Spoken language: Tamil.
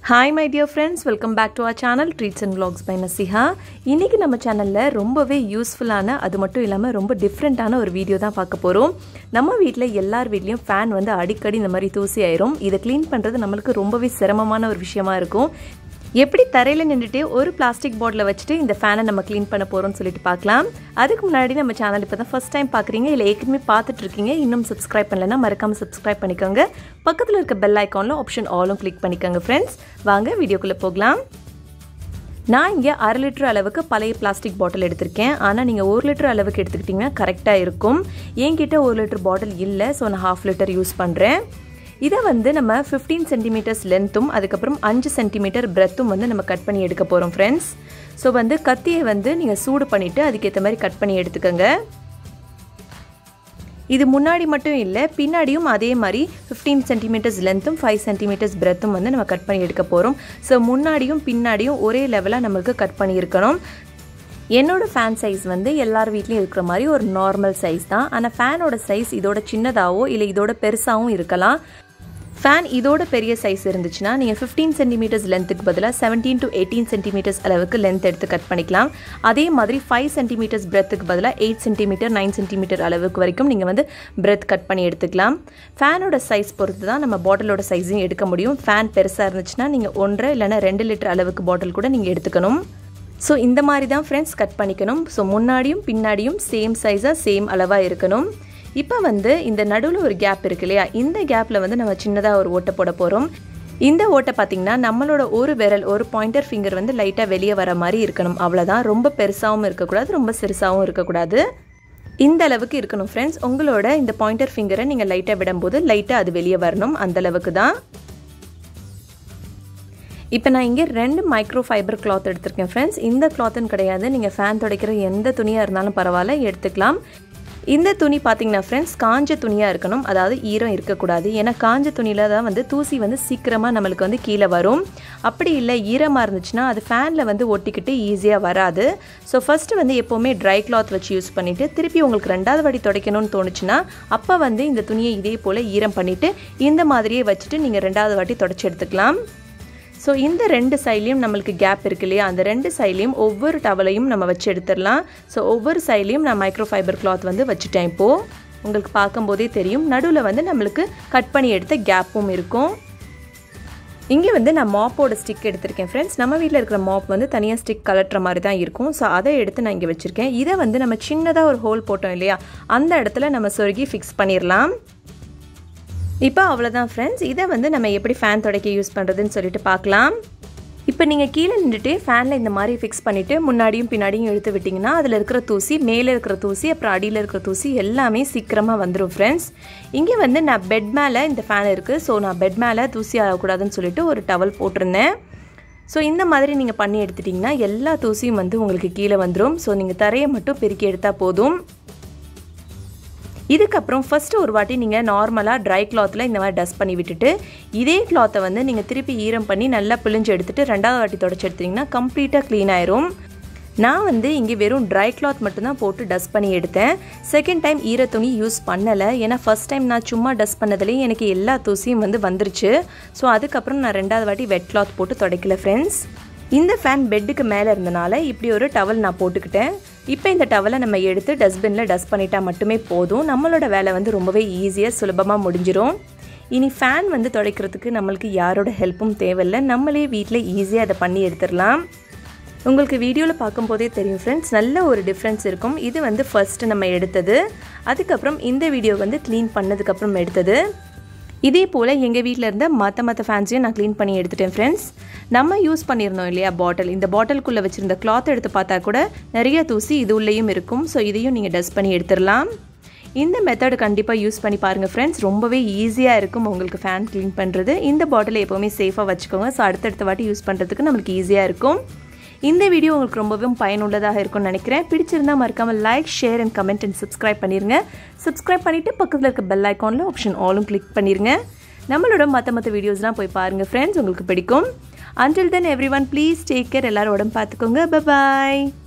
hi my dear friends welcome back to our channel treats and vlogs by Nasiha இன்றைக்கி நம்ம சேனலில் ரொம்பவே யூஸ்ஃபுல்லான அது மட்டும் இல்லாமல் ரொம்ப டிஃப்ரெண்ட்டான ஒரு வீடியோ தான் பார்க்க போகிறோம் நம்ம வீட்டில் எல்லார் வீட்லேயும் ஃபேன் வந்து அடிக்கடி இந்த மாதிரி தூசி ஆயிரும் இதை க்ளீன் பண்ணுறது நம்மளுக்கு ரொம்பவே சிரமமான ஒரு விஷயமா இருக்கும் எப்படி தரையில் நின்றுட்டு ஒரு பிளாஸ்டிக் பாட்டில் வச்சுட்டு இந்த ஃபேனை நம்ம க்ளீன் பண்ண போகிறோம்னு சொல்லிட்டு பார்க்கலாம் அதுக்கு முன்னாடி நம்ம சேனல் இப்போ தான் ஃபஸ்ட் டைம் பார்க்குறீங்க இல்லை ஏற்கனவே பார்த்துட்டு இருக்கீங்க இன்னும் சப்ஸ்கிரைப் பண்ணலைன்னா மறக்காமல் சப்ஸ்கிரைப் பண்ணிக்கோங்க பக்கத்தில் இருக்க பெல் ஐக்கானில் ஆப்ஷன் ஆலும் கிளிக் பண்ணிக்கோங்க ஃப்ரெண்ட்ஸ் வாங்க வீடியோக்குள்ளே போகலாம் நான் இங்கே அரை லிட்டர் அளவுக்கு பழைய பிளாஸ்டிக் பாட்டில் எடுத்திருக்கேன் ஆனால் நீங்கள் ஒரு லிட்டர் அளவுக்கு எடுத்துக்கிட்டிங்கன்னா கரெக்டாக இருக்கும் என்கிட்ட ஒரு லிட்டர் பாட்டில் இல்லை ஸோ நான் ஹாஃப் லிட்டர் யூஸ் பண்ணுறேன் இதை வந்து நம்ம ஃபிஃப்டீன் சென்டிமீட்டர்ஸ் லென்த்தும் அதுக்கப்புறம் அஞ்சு சென்டிமீட்டர் பிரெத்தும் வந்து நம்ம கட் பண்ணி எடுக்க போகிறோம் ஃப்ரெண்ட்ஸ் ஸோ வந்து கத்தியை வந்து நீங்கள் சூடு பண்ணிவிட்டு அதுக்கேற்ற மாதிரி கட் பண்ணி எடுத்துக்கோங்க இது முன்னாடி மட்டும் இல்லை பின்னாடியும் அதே மாதிரி ஃபிஃப்டீன் சென்டிமீட்டர்ஸ் லென்த்தும் ஃபைவ் சென்டிமீட்டர்ஸ் பிரெத்தும் வந்து நம்ம கட் பண்ணி எடுக்க போகிறோம் ஸோ முன்னாடியும் பின்னாடியும் ஒரே லெவலாக நமக்கு கட் பண்ணியிருக்கணும் என்னோட ஃபேன் சைஸ் வந்து எல்லார் வீட்லேயும் இருக்கிற மாதிரி ஒரு நார்மல் சைஸ் தான் ஆனால் ஃபேனோட சைஸ் இதோட சின்னதாகவோ இல்லை இதோட பெருசாகவும் இருக்கலாம் ஃபேன் இதோட பெரிய சைஸ் இருந்துச்சுன்னா நீங்கள் ஃபிஃப்டீன் சென்டிமீட்டர்ஸ் லென்த்துக்கு பதிலாக செவன்டீன் டு எயிட்டீன் சென்டிமீட்டர்ஸ் அளவுக்கு லென்த் எடுத்து கட் பண்ணிக்கலாம் அதே மாதிரி ஃபைவ் சென்டிமீட்டர்ஸ் பிரெத்துக்கு பதிலாக எயிட் சென்டிமீட்டர் நைன் சென்டிமீட்டர் அளவுக்கு வரைக்கும் நீங்கள் வந்து பிரெத் கட் பண்ணி எடுத்துக்கலாம் ஃபேனோட சைஸ் பொறுத்து தான் நம்ம பாட்டிலோட சைஸையும் எடுக்க முடியும் ஃபேன் பெருசாக இருந்துச்சுன்னா நீங்கள் ஒன்றரை இல்லைனா ரெண்டு லிட்டர் அளவுக்கு பாட்டில் கூட நீங்கள் எடுத்துக்கணும் ஸோ இந்த மாதிரி தான் ஃப்ரெண்ட்ஸ் கட் பண்ணிக்கணும் ஸோ முன்னாடியும் பின்னாடியும் சேம் சைஸாக சேம் அளவாக இருக்கணும் இப்போ வந்து இந்த நடுவில் ஒரு கேப் இருக்கு இல்லையா இந்த கேப்பில் வந்து நம்ம சின்னதாக ஒரு ஓட்டை போட போகிறோம் இந்த ஓட்டை பார்த்திங்கன்னா நம்மளோட ஒரு விரல் ஒரு பாயிண்டர் ஃபிங்கர் வந்து லைட்டாக வெளியே வர மாதிரி இருக்கணும் அவ்வளோதான் ரொம்ப பெருசாகவும் இருக்கக்கூடாது ரொம்ப சிறுசாகவும் இருக்கக்கூடாது இந்த அளவுக்கு இருக்கணும் ஃப்ரெண்ட்ஸ் உங்களோட இந்த பாயிண்டர் ஃபிங்கரை நீங்கள் லைட்டாக விடும்போது லைட்டாக அது வெளியே வரணும் அந்த அளவுக்கு தான் இப்போ நான் இங்கே ரெண்டு மைக்ரோ ஃபைபர் கிளாத் எடுத்திருக்கேன் ஃப்ரெண்ட்ஸ் இந்த கிளாத்துன்னு கிடையாது நீங்கள் ஃபேன் துடைக்கிற எந்த துணியாக இருந்தாலும் பரவாயில்ல எடுத்துக்கலாம் இந்த துணி பார்த்தீங்கன்னா ஃப்ரெண்ட்ஸ் காஞ்ச துணியாக இருக்கணும் அதாவது ஈரம் இருக்கக்கூடாது ஏன்னா காஞ்ச துணியில் தான் வந்து தூசி வந்து சீக்கிரமாக நம்மளுக்கு வந்து கீழே வரும் அப்படி இல்லை ஈரமாக இருந்துச்சுன்னா அது ஃபேனில் வந்து ஒட்டிக்கிட்டு ஈஸியாக வராது ஸோ ஃபஸ்ட்டு வந்து எப்போவுமே ட்ரை கிளாத் வச்சு யூஸ் பண்ணிவிட்டு திருப்பி உங்களுக்கு ரெண்டாவது வாட்டி துடைக்கணும்னு தோணுச்சுன்னா அப்போ வந்து இந்த துணியை இதே போல் ஈரம் பண்ணிவிட்டு இந்த மாதிரியே வச்சுட்டு நீங்கள் ரெண்டாவது வாட்டி தொடச்சி எடுத்துக்கலாம் ஸோ இந்த ரெண்டு சைட்லேயும் நம்மளுக்கு கேப் இருக்கு இல்லையா அந்த ரெண்டு சைட்லேயும் ஒவ்வொரு டவலையும் நம்ம வச்சு எடுத்துடலாம் ஸோ ஒவ்வொரு சைட்லேயும் நான் மைக்ரோ ஃபைபர் கிளாத் வந்து வச்சுட்டேன் இப்போது உங்களுக்கு பார்க்கும்போதே தெரியும் நடுவில் வந்து நம்மளுக்கு கட் பண்ணி எடுத்த கேப்பும் இருக்கும் இங்கே வந்து நான் மாப்போட ஸ்டிக் எடுத்திருக்கேன் ஃப்ரெண்ட்ஸ் நம்ம வீட்டில் இருக்கிற மாப் வந்து தனியாக ஸ்டிக் கலட்டுற மாதிரி தான் இருக்கும் ஸோ அதை எடுத்து நான் இங்கே வச்சுருக்கேன் இதை வந்து நம்ம சின்னதாக ஒரு ஹோல் போட்டோம் இல்லையா அந்த இடத்துல நம்ம சொருகி ஃபிக்ஸ் பண்ணிடலாம் இப்போ அவ்வளோதான் ஃப்ரெண்ட்ஸ் இதை வந்து நம்ம எப்படி ஃபேன் துடைக்க யூஸ் பண்ணுறதுன்னு சொல்லிட்டு பார்க்கலாம் இப்போ நீங்கள் கீழே நின்றுட்டு ஃபேனில் இந்த மாதிரி ஃபிக்ஸ் பண்ணிவிட்டு முன்னாடியும் பின்னாடியும் இழுத்து விட்டிங்கன்னா அதில் இருக்கிற தூசி மேலே இருக்கிற தூசி அப்புறம் அடியில் இருக்கிற தூசி எல்லாமே சீக்கிரமாக வந்துடும் ஃப்ரெண்ட்ஸ் இங்கே வந்து நான் பெட் மேலே இந்த ஃபேன் இருக்குது ஸோ நான் பெட் மேலே தூசி ஆகக்கூடாதுன்னு சொல்லிட்டு ஒரு டவல் போட்டிருந்தேன் ஸோ இந்த மாதிரி நீங்கள் பண்ணி எடுத்துட்டிங்கன்னா எல்லா தூசியும் வந்து உங்களுக்கு கீழே வந்துடும் ஸோ நீங்கள் தரையை மட்டும் பெருக்கி எடுத்தால் போதும் இதுக்கப்புறம் ஃபஸ்ட்டு ஒரு வாட்டி நீங்கள் நார்மலாக ட்ரை கிளாத்தில் இந்த மாதிரி டஸ்ட் பண்ணி விட்டுட்டு இதே கிளாத்தை வந்து நீங்கள் திருப்பி ஈரம் பண்ணி நல்லா பிழிஞ்சு எடுத்துகிட்டு ரெண்டாவது வாட்டி தொடச்சி எடுத்திங்கன்னா கம்ப்ளீட்டாக க்ளீன் ஆயிரும் நான் வந்து இங்கே வெறும் ட்ரை கிளாத் மட்டும்தான் போட்டு டஸ்ட் பண்ணி எடுத்தேன் செகண்ட் டைம் ஈர துணி யூஸ் பண்ணலை ஏன்னா ஃபஸ்ட் டைம் நான் சும்மா டஸ்ட் பண்ணதுலேயே எனக்கு எல்லா தூசியும் வந்து வந்துருச்சு ஸோ அதுக்கப்புறம் நான் ரெண்டாவது வாட்டி வெட் கிளாத் போட்டு துடைக்கல ஃப்ரெண்ட்ஸ் இந்த ஃபேன் பெட்டுக்கு மேலே இருந்தனால இப்படி ஒரு டவல் நான் போட்டுக்கிட்டேன் இப்போ இந்த டவலை நம்ம எடுத்து டஸ்ட்பினில் டஸ்ட் பண்ணிட்டா மட்டுமே போதும் நம்மளோட வேலை வந்து ரொம்பவே ஈஸியாக சுலபமாக முடிஞ்சிடும் இனி ஃபேன் வந்து துடைக்கிறதுக்கு நம்மளுக்கு யாரோட ஹெல்ப்பும் தேவையில்லை நம்மளே வீட்டில் ஈஸியாக அதை பண்ணி எடுத்துடலாம் உங்களுக்கு வீடியோவில் பார்க்கும்போதே தெரியும் ஃப்ரெண்ட்ஸ் நல்ல ஒரு டிஃப்ரென்ஸ் இருக்கும் இது வந்து ஃபஸ்ட்டு நம்ம எடுத்தது அதுக்கப்புறம் இந்த வீடியோ வந்து க்ளீன் பண்ணதுக்கப்புறம் எடுத்தது இதே போல் எங்கள் வீட்டில் இருந்த மற்ற மற்ற ஃபேன்ஸையும் நான் க்ளீன் பண்ணி எடுத்துட்டேன் ஃப்ரெண்ட்ஸ் நம்ம யூஸ் பண்ணியிருந்தோம் இல்லையா பாட்டில் இந்த பாட்டிலுக்குள்ளே வச்சுருந்த கிளாத் எடுத்து பார்த்தா கூட நிறைய தூசி இது உள்ளேயும் இருக்கும் ஸோ இதையும் நீங்கள் டஸ்ட் பண்ணி எடுத்துடலாம் இந்த மெத்தட் கண்டிப்பாக யூஸ் பண்ணி பாருங்கள் ஃப்ரெண்ட்ஸ் ரொம்பவே ஈஸியாக இருக்கும் உங்களுக்கு ஃபேன் க்ளீன் பண்ணுறது இந்த பாட்டிலை எப்போவுமே சேஃபாக வச்சுக்கோங்க ஸோ அடுத்தடுத்த வாட்டி யூஸ் பண்ணுறதுக்கு நம்மளுக்கு ஈஸியாக இருக்கும் இந்த வீடியோ உங்களுக்கு ரொம்பவும் பயனுள்ளதாக இருக்கும்னு நினைக்கிறேன் பிடிச்சிருந்தா மறக்காமல் like share and comment and subscribe பண்ணிடுங்க சப்ஸ்கிரைப் பண்ணிவிட்டு பக்கத்தில் இருக்க பெல் ஐக்கானில் ஆப்ஷன் ஆலும் கிளிக் பண்ணிடுங்க நம்மளோட மற்ற மற்ற வீடியோஸ்லாம் போய் பாருங்கள் ஃப்ரெண்ட்ஸ் உங்களுக்கு பிடிக்கும் until then everyone please take care எல்லாரும் உடம்பு பார்த்துக்கோங்க பாய்